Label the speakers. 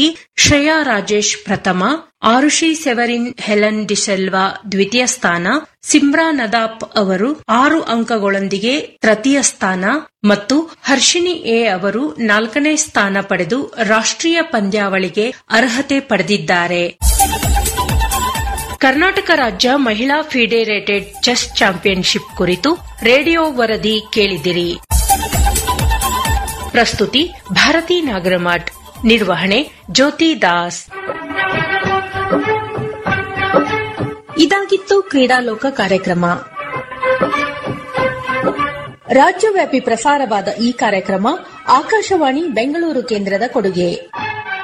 Speaker 1: ಪೈಕಿ ಶ್ರೇಯಾ ರಾಜೇಶ್ ಪ್ರಥಮ ಆರುಷಿ ಸೆವರಿನ್ ಹೆಲನ್ ಡಿಸೆಲ್ವಾ ದ್ವಿತೀಯ ಸ್ಥಾನ ಸಿಮ್ರಾ ನದಾಪ್ ಅವರು ಆರು ಅಂಕಗಳೊಂದಿಗೆ ತೃತೀಯ ಸ್ಥಾನ ಮತ್ತು ಹರ್ಷಿಣಿ ಎ ಅವರು ನಾಲ್ಕನೇ ಸ್ಥಾನ ಪಡೆದು ರಾಷ್ಟ್ರೀಯ ಪಂದ್ಯಾವಳಿಗೆ ಅರ್ಹತೆ ಪಡೆದಿದ್ದಾರೆ ಕರ್ನಾಟಕ ರಾಜ್ಯ ಮಹಿಳಾ ಫಿಡೆರೇಟೆಡ್ ಚೆಸ್ ಚಾಂಪಿಯನ್ಶಿಪ್ ಕುರಿತು ರೇಡಿಯೋ ವರದಿ ಕೇಳಿದಿರಿ ಪ್ರಸ್ತುತಿ ಭಾರತಿ ನಾಗರಮಠ್ ನಿರ್ವಹಣೆ ಜ್ಯೋತಿ ದಾಸ್
Speaker 2: ಇದಾಗಿತ್ತು ಕ್ರೀಡಾಲೋಕ ಕಾರ್ಯಕ್ರಮ ರಾಜ್ಯವ್ಯಾಪಿ ಪ್ರಸಾರವಾದ ಈ ಕಾರ್ಯಕ್ರಮ ಆಕಾಶವಾಣಿ ಬೆಂಗಳೂರು ಕೇಂದ್ರದ ಕೊಡುಗೆ